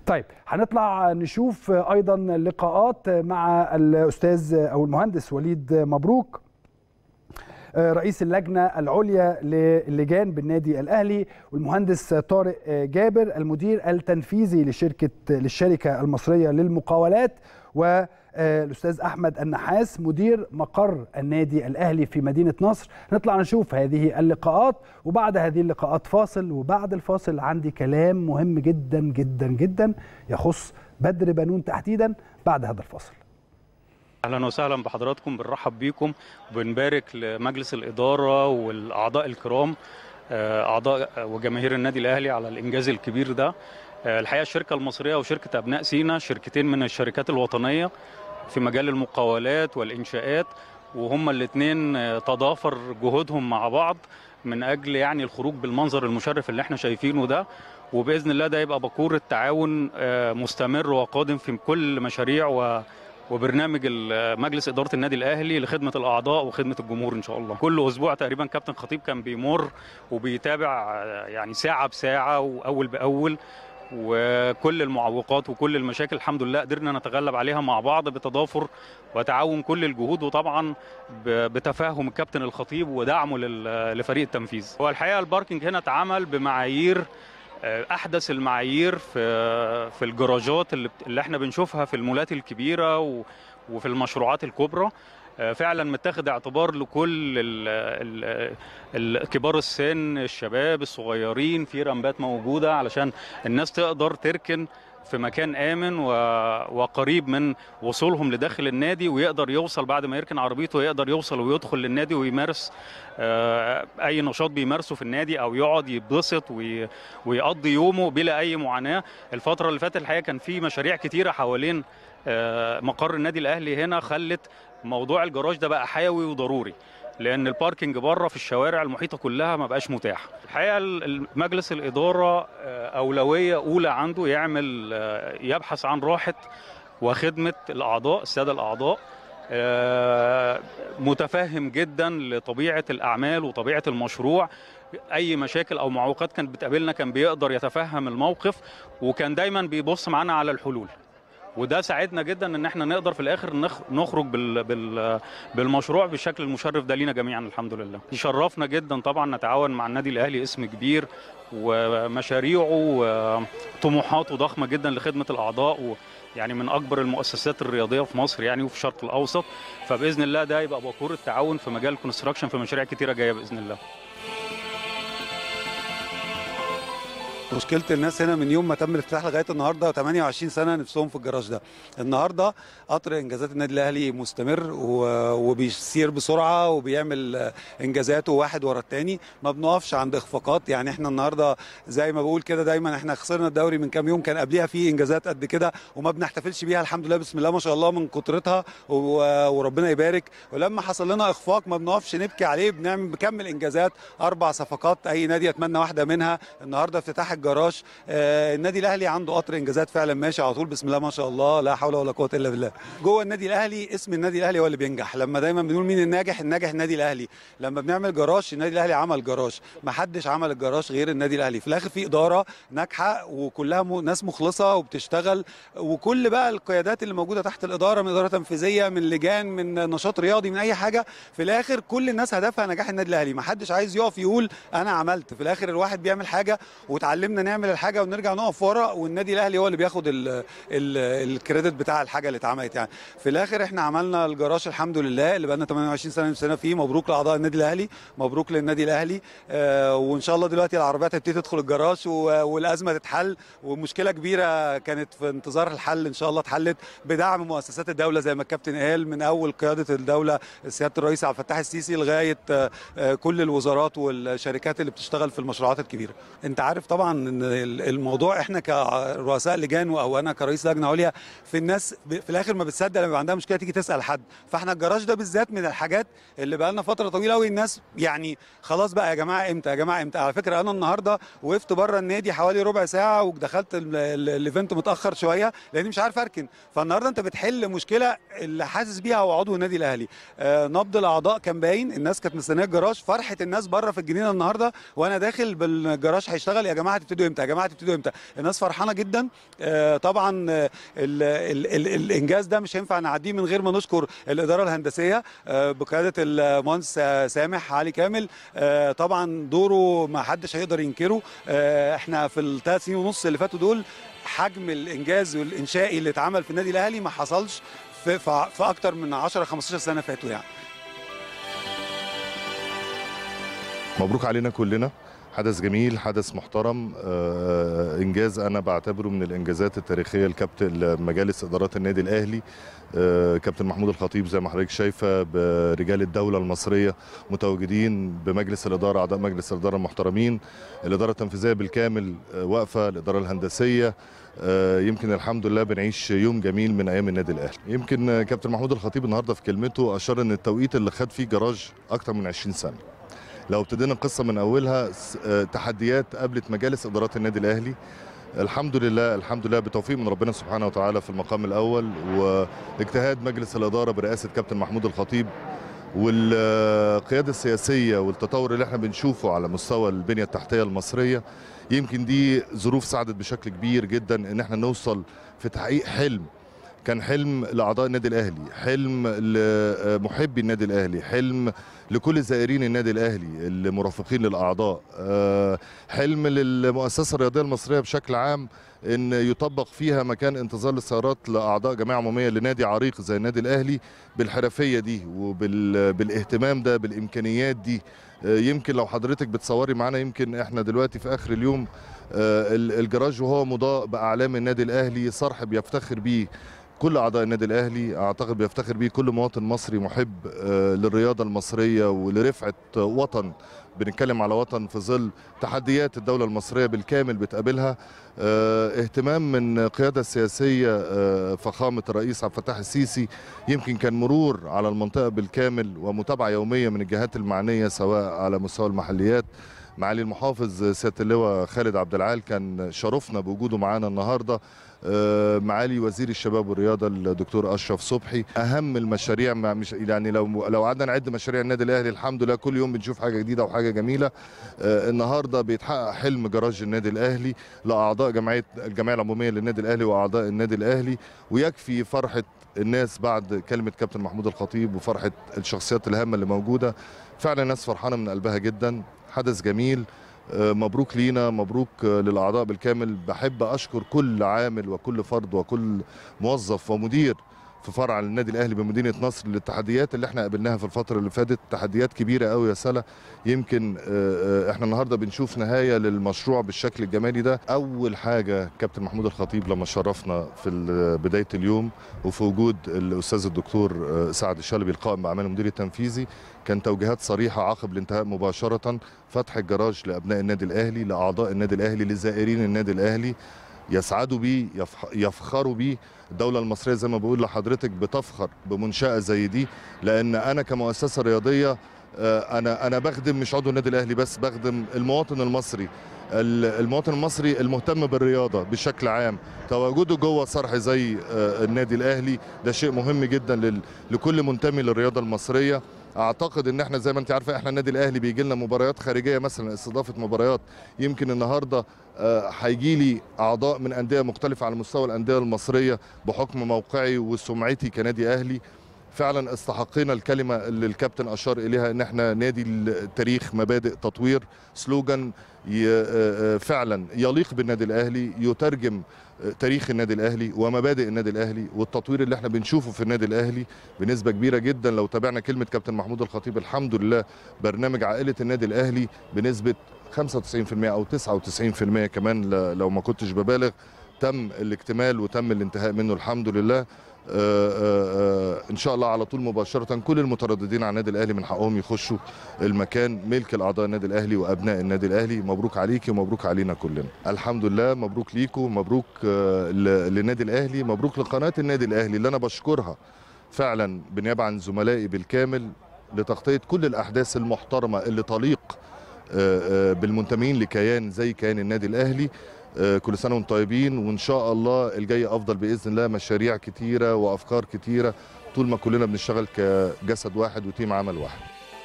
طيب هنطلع نشوف ايضا لقاءات مع الاستاذ او المهندس وليد مبروك رئيس اللجنه العليا للجان بالنادي الاهلي والمهندس طارق جابر المدير التنفيذي لشركه للشركه المصريه للمقاولات والاستاذ احمد النحاس مدير مقر النادي الاهلي في مدينه نصر نطلع نشوف هذه اللقاءات وبعد هذه اللقاءات فاصل وبعد الفاصل عندي كلام مهم جدا جدا جدا يخص بدر بنون تحديدا بعد هذا الفاصل اهلا وسهلا بحضراتكم بنرحب بيكم وبنبارك لمجلس الاداره والاعضاء الكرام اعضاء وجماهير النادي الاهلي على الانجاز الكبير ده الحقيقه الشركه المصريه وشركه ابناء سينا شركتين من الشركات الوطنيه في مجال المقاولات والانشاءات وهما الاثنين تضافر جهودهم مع بعض من اجل يعني الخروج بالمنظر المشرف اللي احنا شايفينه ده وباذن الله ده يبقى بكور التعاون مستمر وقادم في كل مشاريع و وبرنامج مجلس اداره النادي الاهلي لخدمه الاعضاء وخدمه الجمهور ان شاء الله كل اسبوع تقريبا كابتن خطيب كان بيمر وبيتابع يعني ساعه بساعه واول باول وكل المعوقات وكل المشاكل الحمد لله قدرنا نتغلب عليها مع بعض بتضافر وتعاون كل الجهود وطبعا بتفاهم الكابتن الخطيب ودعمه لفريق التنفيذ هو الحقيقه الباركينج هنا اتعمل بمعايير احدث المعايير في في الجراجات اللي, اللي احنا بنشوفها في المولات الكبيره وفي المشروعات الكبرى فعلا متاخد اعتبار لكل ال ال كبار السن الشباب الصغيرين في رمبات موجوده علشان الناس تقدر تركن في مكان امن وقريب من وصولهم لداخل النادي ويقدر يوصل بعد ما يركن عربيته يقدر يوصل ويدخل للنادي ويمارس اي نشاط بيمارسه في النادي او يقعد يتبسط ويقضي يومه بلا اي معاناه الفتره اللي فاتت الحقيقه كان في مشاريع كتيره حوالين مقر النادي الاهلي هنا خلت موضوع الجراج ده بقى حيوي وضروري لان الباركنج بره في الشوارع المحيطه كلها ما بقاش متاح الحقيقه مجلس الاداره اولويه اولى عنده يعمل يبحث عن راحه وخدمه الاعضاء الساده الاعضاء متفهم جدا لطبيعه الاعمال وطبيعه المشروع اي مشاكل او معوقات كانت بتقابلنا كان بيقدر يتفهم الموقف وكان دايما بيبص معانا على الحلول وده ساعدنا جدا ان احنا نقدر في الاخر نخرج بال بال بالمشروع بالشكل المشرف ده لينا جميعا الحمد لله يشرفنا جدا طبعا نتعاون مع النادي الاهلي اسم كبير ومشاريعه وطموحاته ضخمه جدا لخدمه الاعضاء يعني من اكبر المؤسسات الرياضيه في مصر يعني وفي الشرق الاوسط فباذن الله ده يبقى بكور التعاون في مجال الكونستراكشن في مشاريع كتيره جايه باذن الله مشكله الناس هنا من يوم ما تم الافتتاح لغايه النهارده 28 سنه نفسهم في الجراج ده النهارده قطر انجازات النادي الاهلي مستمر وبيسير بسرعه وبيعمل انجازاته واحد ورا الثاني ما بنقفش عند اخفاقات يعني احنا النهارده زي ما بقول كده دايما احنا خسرنا الدوري من كام يوم كان قبليها في انجازات قد كده وما بنحتفلش بيها الحمد لله بسم الله ما شاء الله من كترتها وربنا يبارك ولما حصل لنا اخفاق ما بنقفش نبكي عليه بنعمل بكمل انجازات اربع صفقات اي نادي يتمنى واحده منها النهارده افتتاح الجراج آه النادي الاهلي عنده قطر انجازات فعلا ماشي على طول بسم الله ما شاء الله لا حول ولا قوه الا بالله جوه النادي الاهلي اسم النادي الاهلي هو اللي بينجح لما دايما بنقول مين الناجح الناجح النادي الاهلي لما بنعمل جراج النادي الاهلي عمل جراج ما حدش عمل الجراج غير النادي الاهلي في الاخر في اداره ناجحه وكلها م... ناس مخلصه وبتشتغل وكل بقى القيادات اللي موجوده تحت الاداره من اداره تنفيذيه من لجان من نشاط رياضي من اي حاجه في الاخر كل الناس هدفها نجاح النادي الاهلي ما حدش عايز يقف يقول انا عملت في الاخر الواحد بيعمل حاجه وتعلمنا نعمل الحاجه ونرجع نقف ورا والنادي الاهلي هو اللي بياخد الكريدت بتاع الحاجه اللي اتعملت يعني في الاخر احنا عملنا الجراج الحمد لله اللي بقى لنا 28 سنه نفسنا فيه مبروك لاعضاء النادي الاهلي مبروك للنادي الاهلي آه وان شاء الله دلوقتي العربيات هتبتدي تدخل الجراج والازمه تتحل ومشكله كبيره كانت في انتظار الحل ان شاء الله اتحلت بدعم مؤسسات الدوله زي ما الكابتن قال من اول قياده الدوله سياده الرئيس عبد الفتاح السيسي لغايه آه كل الوزارات والشركات اللي بتشتغل في المشروعات الكبيره انت عارف طبعا ان الموضوع احنا كرؤساء لجان او انا كرئيس لجنه عليا في الناس في الاخر ما بتصدق لما عندها مشكله تيجي تسال حد فاحنا الجراج ده بالذات من الحاجات اللي بقى لنا فتره طويله قوي الناس يعني خلاص بقى يا جماعه امتى يا جماعه امتى على فكره انا النهارده وقفت بره النادي حوالي ربع ساعه ودخلت الايفنت متاخر شويه لاني مش عارف اركن فالنهارده انت بتحل مشكله اللي حاسس بيها هو عضو النادي الاهلي آه نبض الاعضاء كان باين الناس كانت مستنيه الجراج فرحه الناس بره في الجنينه النهارده وانا داخل بالجراج هيشتغل يا جماعه تبتدوا امتى يا جماعه تبتدوا امتى الناس فرحانه جدا آه، طبعا آه، ال ال ال الانجاز ده مش هينفع نعديه من غير ما نشكر الاداره الهندسيه آه، بقياده المهندس آه، سامح علي كامل آه، طبعا دوره ما حدش هيقدر ينكره آه، احنا في الثلاث سنين ونص اللي فاتوا دول حجم الانجاز والانشائي اللي اتعمل في النادي الاهلي ما حصلش في في في اكتر من 10 15 سنه فاتوا يعني مبروك علينا كلنا حدث جميل حدث محترم آه، انجاز انا بعتبره من الانجازات التاريخيه لكابتن مجالس ادارات النادي الاهلي آه، كابتن محمود الخطيب زي ما حضرتك شايفه برجال الدوله المصريه متواجدين بمجلس الاداره اعضاء مجلس الاداره المحترمين الاداره التنفيذيه بالكامل آه، واقفه الاداره الهندسيه آه، يمكن الحمد لله بنعيش يوم جميل من ايام النادي الاهلي يمكن آه، كابتن محمود الخطيب النهارده في كلمته اشار ان التوقيت اللي خد فيه جراج اكتر من 20 سنه لو ابتدينا القصه من اولها س- آه، تحديات قابلت مجالس ادارات النادي الاهلي الحمد لله الحمد لله بتوفيق من ربنا سبحانه وتعالى في المقام الاول واجتهاد مجلس الاداره برئاسه كابتن محمود الخطيب والقياده السياسيه والتطور اللي احنا بنشوفه على مستوى البنيه التحتيه المصريه يمكن دي ظروف ساعدت بشكل كبير جدا ان احنا نوصل في تحقيق حلم كان حلم لاعضاء النادي الاهلي حلم لمحبي النادي الاهلي حلم لكل زائرين النادي الاهلي المرافقين للاعضاء آه، حلم للمؤسسه الرياضيه المصريه بشكل عام ان يطبق فيها مكان انتظار للسيارات لاعضاء جمعيه عموميه لنادي عريق زي النادي الاهلي بالحرفيه دي وبالاهتمام ده بالامكانيات دي آه، يمكن لو حضرتك بتصوري معانا يمكن احنا دلوقتي في اخر اليوم آه، ال- الجراج وهو مضاء باعلام النادي الاهلي صرح بيفتخر بيه كل اعضاء النادي الاهلي اعتقد بيفتخر بيه كل مواطن مصري محب آه، للرياضه المصريه ولرفعه وطن بنتكلم على وطن في ظل تحديات الدوله المصريه بالكامل بتقابلها آه، اهتمام من القياده السياسيه آه، فخامه الرئيس عبد الفتاح السيسي يمكن كان مرور على المنطقه بالكامل ومتابعه يوميه من الجهات المعنيه سواء على مستوى المحليات معالي المحافظ سياده اللواء خالد عبد العال كان شرفنا بوجوده معانا النهارده آه، معالي وزير الشباب والرياضه الدكتور اشرف صبحي اهم المشاريع مع مش يعني لو لو قعدنا نعد مشاريع النادي الاهلي الحمد لله كل يوم بنشوف حاجه جديده وحاجه جميله آه، النهارده بيتحقق حلم جراج النادي الاهلي لاعضاء جمعيه الجمعيه العموميه للنادي الاهلي واعضاء النادي الاهلي ويكفي فرحه الناس بعد كلمه كابتن محمود الخطيب وفرحه الشخصيات الهامه اللي موجوده فعلا الناس فرحانه من قلبها جدا حدث جميل آه، مبروك لينا مبروك آه، للاعضاء بالكامل بحب اشكر كل عامل وكل فرد وكل موظف ومدير في فرع النادي الاهلي بمدينه نصر للتحديات اللي احنا قابلناها في الفتره اللي فاتت تحديات كبيره قوي يا سلا يمكن آه، آه، احنا النهارده بنشوف نهايه للمشروع بالشكل الجمالي ده اول حاجه كابتن محمود الخطيب لما شرفنا في ال- بدايه اليوم وفي وجود الاستاذ الدكتور آه، سعد الشلبي القائم باعمال المدير التنفيذي كان توجيهات صريحه عقب الانتهاء مباشره فتح الجراج لابناء النادي الاهلي لاعضاء النادي الاهلي لزائرين النادي الاهلي يسعدوا بيه يفخ- يفخروا بيه الدولة المصرية زي ما بقول لحضرتك بتفخر بمنشأة زي دي لأن أنا كمؤسسة رياضية آه، أنا أنا بخدم مش عضو النادي الأهلي بس بخدم المواطن المصري ال- المواطن المصري المهتم بالرياضة بشكل عام تواجده جوه صرح زي آه، النادي الأهلي ده شيء مهم جدا لل- لكل منتمي للرياضة المصرية اعتقد ان احنا زي ما انت عارفه احنا النادي الاهلي بيجي لنا مباريات خارجيه مثلا استضافه مباريات يمكن النهارده آه، هيجي لي اعضاء من انديه مختلفه على مستوى الانديه المصريه بحكم موقعي وسمعتي كنادي اهلي فعلا استحقينا الكلمه اللي الكابتن اشار اليها ان احنا نادي التاريخ مبادئ تطوير سلوجان ي- آه، آه، فعلا يليق بالنادي الاهلي يترجم آه، تاريخ النادي الاهلي ومبادئ النادي الاهلي والتطوير اللي احنا بنشوفه في النادي الاهلي بنسبه كبيره جدا لو تابعنا كلمه كابتن محمود الخطيب الحمد لله برنامج عائله النادي الاهلي بنسبه 95% او 99% كمان ل- لو ما كنتش ببالغ تم الاكتمال وتم الانتهاء منه الحمد لله آه، آه، آه، ان شاء الله على طول مباشره كل المترددين على النادي الاهلي من حقهم يخشوا المكان ملك الاعضاء النادي الاهلي وابناء النادي الاهلي مبروك عليكي ومبروك علينا كلنا الحمد لله مبروك ليكم مبروك آه، ل- للنادي الاهلي مبروك لقناه النادي الاهلي اللي انا بشكرها فعلا بالنيابه عن زملائي بالكامل لتغطيه كل الاحداث المحترمه اللي تليق آه، آه، بالمنتمين لكيان زي كيان النادي الاهلي آه، كل سنه وانتم طيبين وان شاء الله الجاي افضل باذن الله مشاريع كتيره وافكار كتيره طول ما كلنا بنشتغل كجسد واحد وتيم عمل واحد